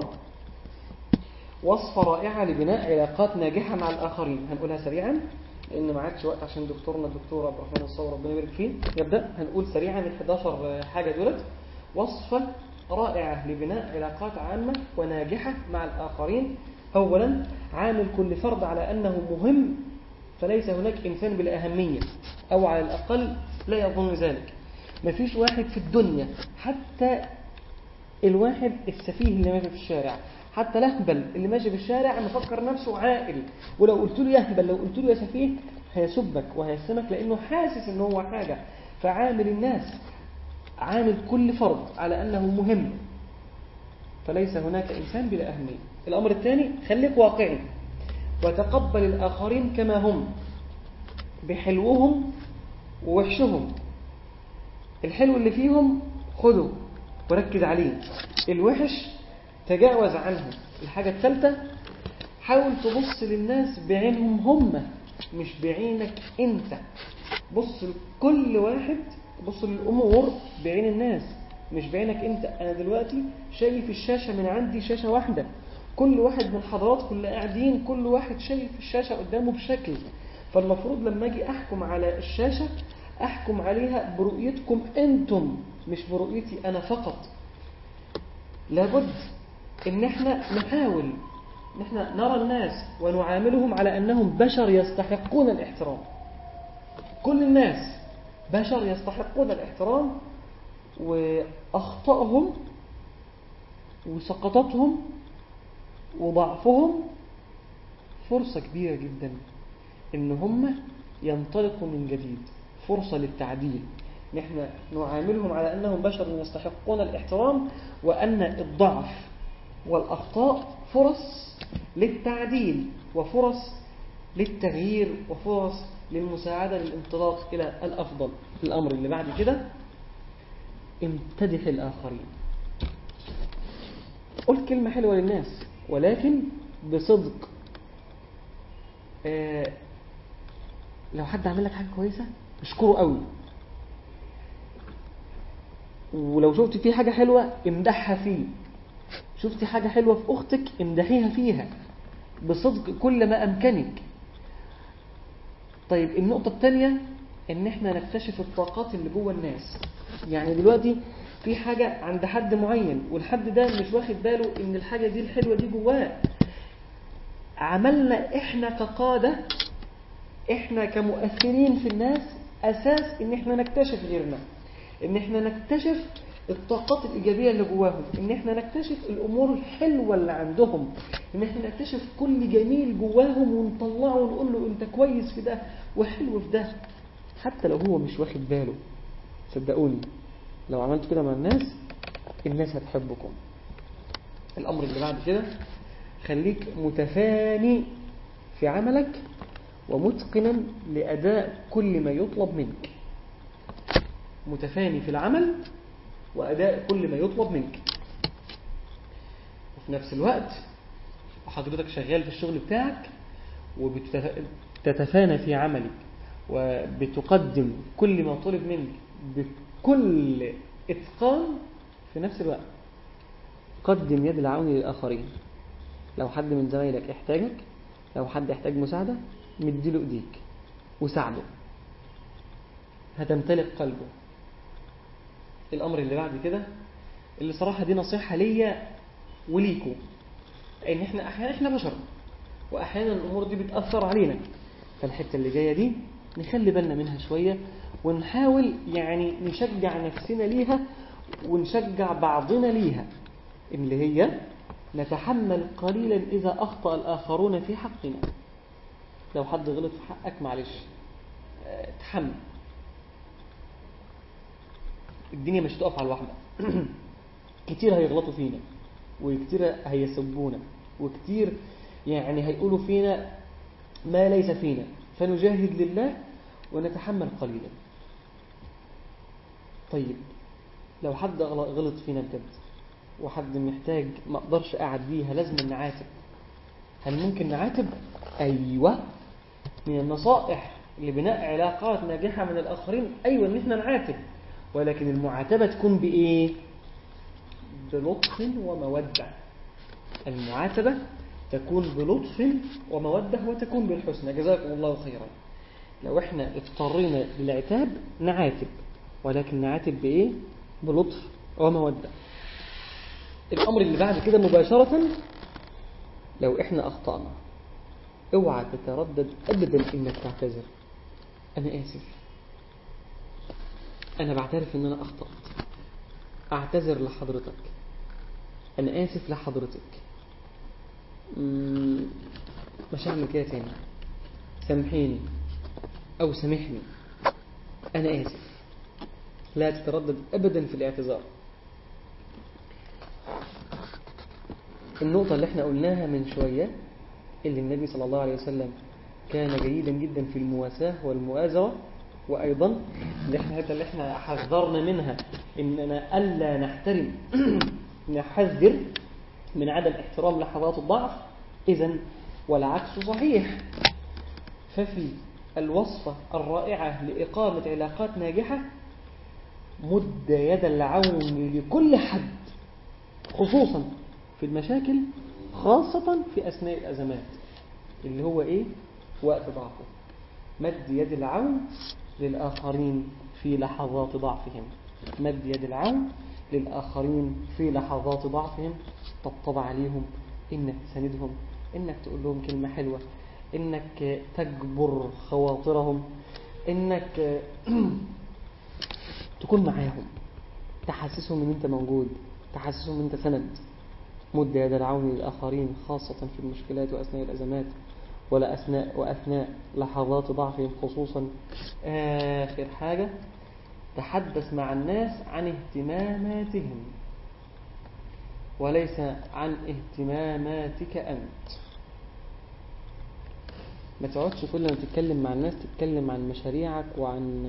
وصفة رائعة لبناء علاقات ناجحة مع الآخرين هنقولها سريعا لأن ما عادش وقت عشان دكتورنا الدكتور عبد الرحمن الصور ربنا يبارك فيه يبدأ هنقول سريعا ال 11 حاجة دولت وصفة رائعة لبناء علاقات عامة وناجحة مع الآخرين أولا عامل كل فرد على أنه مهم فليس هناك إنسان بالأهمية أو على الأقل لا يظن ذلك مفيش واحد في الدنيا حتى الواحد السفيه اللي ماشي في الشارع حتى الأهبل اللي ماشي في الشارع مفكر نفسه عاقل ولو قلت له يهبل لو قلت له يا سفيه هيسبك وهيسمك لأنه حاسس إن هو حاجة فعامل الناس عامل كل فرد على أنه مهم فليس هناك إنسان بلا أهمية الأمر الثاني خليك واقعي وتقبل الآخرين كما هم بحلوهم ووحشهم الحلو اللي فيهم خذه وركز عليه الوحش تجاوز عنه الحاجة الثالثة حاول تبص للناس بعينهم هم مش بعينك انت بص لكل واحد بص للأمور بعين الناس مش بعينك انت انا دلوقتي شايف الشاشة من عندي شاشة واحدة كل واحد من حضراتكم اللي قاعدين كل واحد شايف الشاشة قدامه بشكل فالمفروض لما اجي احكم على الشاشة احكم عليها برؤيتكم انتم مش برؤيتي انا فقط لابد ان احنا نحاول ان احنا نرى الناس ونعاملهم على انهم بشر يستحقون الاحترام كل الناس بشر يستحقون الاحترام واخطائهم وسقطاتهم وضعفهم فرصة كبيرة جدا ان هم ينطلقوا من جديد فرصة للتعديل نحن نعاملهم على أنهم بشر يستحقون الاحترام وأن الضعف والأخطاء فرص للتعديل وفرص للتغيير وفرص للمساعدة للانطلاق إلى الأفضل الأمر اللي بعد كده امتدح الآخرين قل كلمة حلوة للناس ولكن بصدق آه لو حد عمل لك حاجة كويسة اشكره قوي ولو شفت فيه حاجة حلوة امدحها فيه شفتي حاجة حلوة في أختك امدحيها فيها بصدق كل ما أمكنك طيب النقطة الثانية ان احنا نكتشف الطاقات اللي جوه الناس يعني دلوقتي في حاجة عند حد معين والحد ده مش واخد باله ان الحاجة دي الحلوة دي جواه عملنا احنا كقادة احنا كمؤثرين في الناس اساس ان احنا نكتشف غيرنا ان احنا نكتشف الطاقات الإيجابية اللي جواهم ان احنا نكتشف الأمور الحلوة اللي عندهم ان احنا نكتشف كل جميل جواهم ونطلعه ونقول له انت كويس في ده وحلو في ده حتى لو هو مش واخد باله صدقوني لو عملت كده مع الناس الناس هتحبكم الأمر اللي بعد كده خليك متفاني في عملك ومتقنا لأداء كل ما يطلب منك متفاني في العمل وأداء كل ما يطلب منك وفي نفس الوقت حضرتك شغال في الشغل بتاعك وبتتفانى في عملك وبتقدم كل ما طلب منك بكل إتقان في نفس الوقت قدم يد العون للآخرين لو حد من زمايلك يحتاجك لو حد يحتاج مساعدة مديله ايديك وساعده هتمتلك قلبه الأمر اللي بعد كده اللي صراحة دي نصيحة ليا وليكوا ان احنا احيانا احنا بشر واحيانا الامور دي بتأثر علينا فالحتة اللي جاية دي نخلي بالنا منها شوية ونحاول يعني نشجع نفسنا ليها ونشجع بعضنا ليها اللي هي نتحمل قليلا إذا أخطأ الآخرون في حقنا لو حد غلط في حقك معلش اه تحمل الدنيا مش تقف على الواحدة كتير هيغلطوا فينا وكتير هيسبونا وكتير يعني هيقولوا فينا ما ليس فينا فنجاهد لله ونتحمل قليلا طيب لو حد غلط فينا بجد وحد محتاج ما اقدرش اعديها لازم نعاتب هل ممكن نعاتب ايوه من النصائح لبناء علاقات ناجحة من الآخرين أيوة إن إحنا نعاتب ولكن المعاتبة تكون بإيه؟ بلطف ومودة المعاتبة تكون بلطف ومودة وتكون بالحسنى جزاكم الله خيرا لو إحنا اضطرينا للعتاب نعاتب ولكن نعاتب بإيه؟ بلطف ومودة الأمر اللي بعد كده مباشرة لو إحنا أخطأنا اوعى تتردد أبدا إنك تعتذر أنا آسف أنا بعترف إن أنا أخطأت أعتذر لحضرتك أنا آسف لحضرتك مم، مش هعمل كده تاني سامحيني أو سامحني أنا آسف لا تتردد أبدا في الاعتذار النقطة اللي احنا قلناها من شوية اللي النبي صلى الله عليه وسلم كان جيدا جدا في المواساة والمؤازرة وأيضا اللي احنا الحتة اللي احنا حذرنا منها إننا ألا نحترم نحذر من عدم احترام لحظات الضعف إذا والعكس صحيح ففي الوصفة الرائعة لإقامة علاقات ناجحة مد يد العون لكل حد خصوصا في المشاكل خاصة في أثناء الأزمات اللي هو إيه؟ وقت ضعفه مد يد العون للآخرين في لحظات ضعفهم مد يد العون للآخرين في لحظات ضعفهم طبطب عليهم إنك تساندهم إنك تقول لهم كلمة حلوة إنك تجبر خواطرهم إنك تكون معاهم تحسسهم إن أنت موجود تحسسهم إن أنت سند مد يد العون للآخرين خاصة في المشكلات وأثناء الأزمات ولا أثناء وأثناء لحظات ضعفهم خصوصا آخر حاجة تحدث مع الناس عن اهتماماتهم وليس عن اهتماماتك أنت ما تقعدش كل ما تتكلم مع الناس تتكلم عن مشاريعك وعن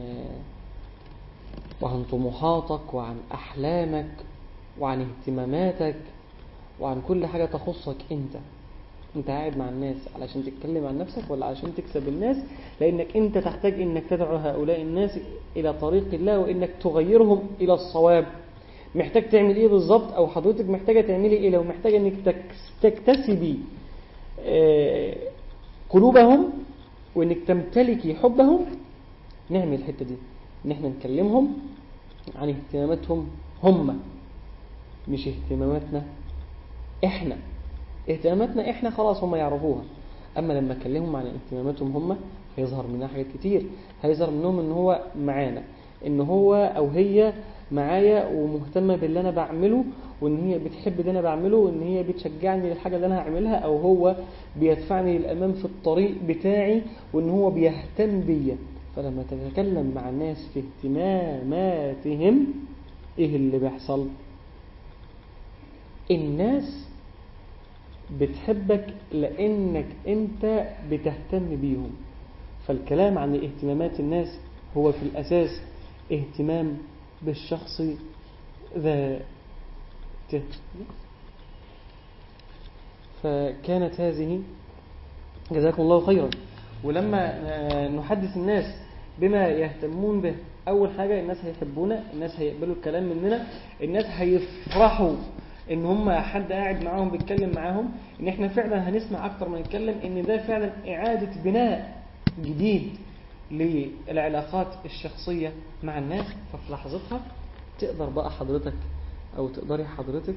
وعن طموحاتك وعن أحلامك وعن اهتماماتك وعن كل حاجة تخصك أنت أنت قاعد مع الناس علشان تتكلم عن نفسك ولا علشان تكسب الناس لأنك أنت تحتاج أنك تدعو هؤلاء الناس إلى طريق الله وأنك تغيرهم إلى الصواب محتاج تعمل إيه بالظبط أو حضرتك محتاجة تعملي إيه لو محتاجة أنك تكتسبي قلوبهم وأنك تمتلكي حبهم نعمل الحتة دي ان احنا نكلمهم عن اهتماماتهم هم مش اهتماماتنا احنا اهتماماتنا احنا خلاص هم يعرفوها اما لما اكلمهم عن اهتماماتهم هم هيظهر منها حاجات كتير هيظهر منهم ان هو معانا ان هو او هي معايا ومهتمة باللي انا بعمله وان هي بتحب اللي انا بعمله وان هي بتشجعني للحاجة اللي انا هعملها او هو بيدفعني للامام في الطريق بتاعي وان هو بيهتم بيا فلما تتكلم مع الناس في اهتماماتهم ايه اللي بيحصل الناس بتحبك لانك انت بتهتم بيهم فالكلام عن اهتمامات الناس هو في الاساس اهتمام بالشخص ذاته فكانت هذه جزاكم الله خيرا ولما نحدث الناس بما يهتمون به أول حاجة الناس هيحبونا الناس هيقبلوا الكلام مننا الناس هيفرحوا ان هم حد قاعد معاهم بيتكلم معاهم ان احنا فعلا هنسمع اكتر ما نتكلم ان ده فعلا اعادة بناء جديد للعلاقات الشخصية مع الناس ففي لحظتها تقدر بقى حضرتك او تقدري حضرتك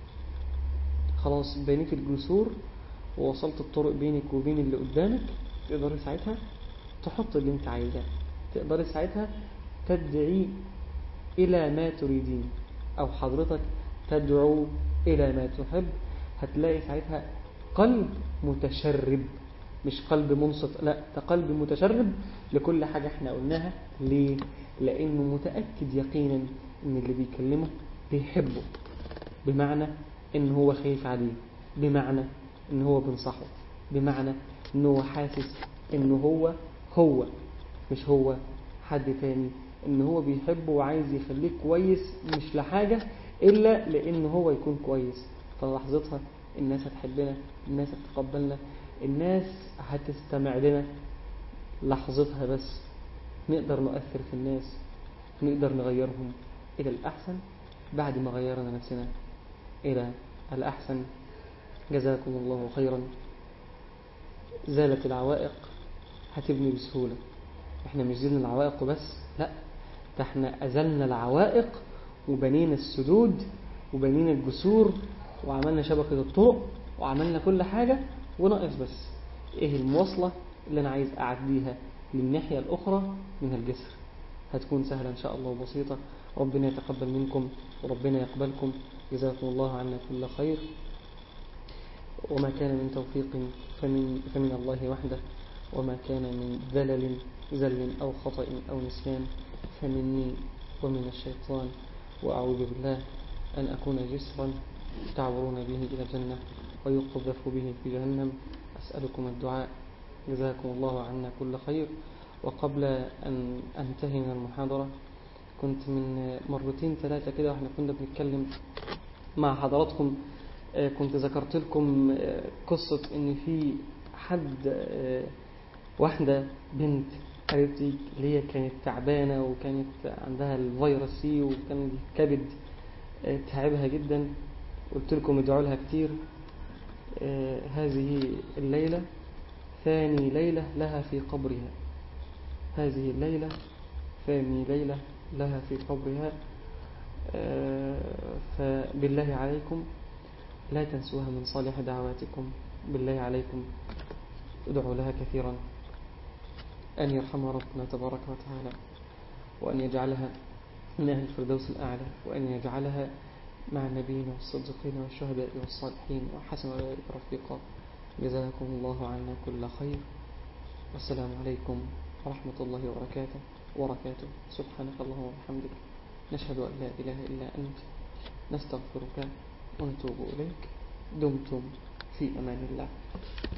خلاص بنيت الجسور ووصلت الطرق بينك وبين اللي قدامك تقدري ساعتها تحط اللي انت عايزاه تقدري ساعتها تدعي إلى ما تريدين أو حضرتك تدعو إلى ما تحب هتلاقي ساعتها قلب متشرب مش قلب منصت لا ده قلب متشرب لكل حاجة احنا قلناها ليه لأنه متأكد يقينا ان اللي بيكلمه بيحبه بمعنى ان هو خايف عليه بمعنى ان هو بينصحه بمعنى ان هو حاسس ان هو هو مش هو حد تاني ان هو بيحبه وعايز يخليك كويس مش لحاجة الا لان هو يكون كويس فلحظتها الناس هتحبنا الناس هتتقبلنا الناس هتستمع لنا لحظتها بس نقدر نؤثر في الناس نقدر نغيرهم إلى الأحسن بعد ما غيرنا نفسنا إلى الأحسن جزاكم الله خيرا زالت العوائق هتبني بسهولة احنا مش زلنا العوائق وبس لا ده احنا أزلنا العوائق وبنينا السدود وبنينا الجسور وعملنا شبكة الطرق وعملنا كل حاجة وناقص بس ايه المواصلة اللي انا عايز اعديها للناحية الاخرى من الجسر هتكون سهلة ان شاء الله وبسيطة ربنا يتقبل منكم وربنا يقبلكم جزاكم الله عنا كل خير وما كان من توفيق فمن, فمن الله وحده وما كان من ذلل زل أو خطأ أو نسيان فمني ومن الشيطان وأعوذ بالله أن أكون جسرا تعبرون به إلى الجنة ويقذف به في جهنم أسألكم الدعاء جزاكم الله عنا كل خير وقبل أن أنتهي من المحاضرة كنت من مرتين ثلاثة كده واحنا كنا بنتكلم مع حضراتكم كنت ذكرت لكم قصة ان في حد واحدة بنت قريبتي اللي هي كانت تعبانة وكانت عندها الفيروس سي وكان الكبد تعبها جدا قلت لكم ادعوا لها كتير هذه الليلة ثاني ليلة لها في قبرها هذه الليلة ثاني ليلة لها في قبرها فبالله عليكم لا تنسوها من صالح دعواتكم بالله عليكم ادعوا لها كثيرا أن يرحمها ربنا تبارك وتعالى وأن يجعلها من أهل الفردوس الأعلى وأن يجعلها مع النبيين والصديقين والشهداء والصالحين وحسن أولئك رفيقا جزاكم الله عنا كل خير والسلام عليكم ورحمة الله وبركاته وبركاته سبحانك اللهم وبحمدك نشهد أن لا إله إلا أنت نستغفرك ونتوب إليك دمتم في أمان الله